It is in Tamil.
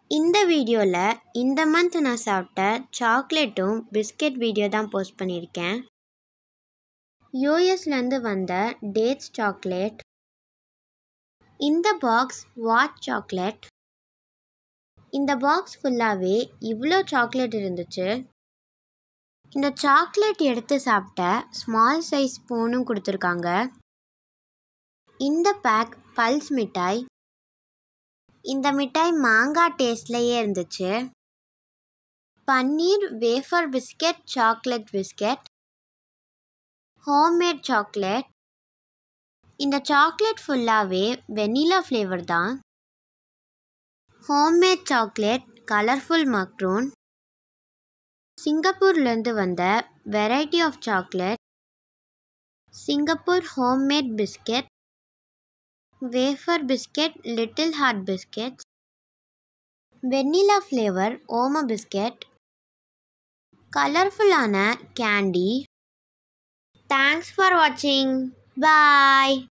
இந்த வீடியோவில் இந்த மந்த் நான் சாப்பிட்ட சாக்லேட்டும் பிஸ்கெட் வீடியோ தான் போஸ்ட் பண்ணியிருக்கேன் யூஎஸ்லேருந்து வந்த டேட்ஸ் சாக்லேட் இந்த பாக்ஸ் வாட் சாக்லேட் இந்த பாக்ஸ் ஃபுல்லாகவே இவ்வளோ சாக்லேட் இருந்துச்சு இந்த சாக்லேட் எடுத்து சாப்பிட்ட ஸ்மால் சைஸ் ஸ்பூனும் கொடுத்துருக்காங்க இந்த பேக் பல்ஸ் மிட்டாய் இந்த மிட்டாய் மாங்காய் டேஸ்ட்லேயே இருந்துச்சு paneer wafer biscuit chocolate biscuit homemade chocolate இந்த சாக்லேட் ஃபுல்லாகவே வெனிலா ஃப்ளேவர் தான் ஹோம்மேட் சாக்லேட் கலர்ஃபுல் மக்ரூன் சிங்கப்பூர்லேருந்து வந்த variety of chocolate Singapore homemade biscuit wafer biscuit little heart biscuit vanilla flavour ஓம பிஸ்கெட் கலர்ஃபுல்லான கேண்டி தேங்க்ஸ் ஃபார் வாட்சிங் பாய்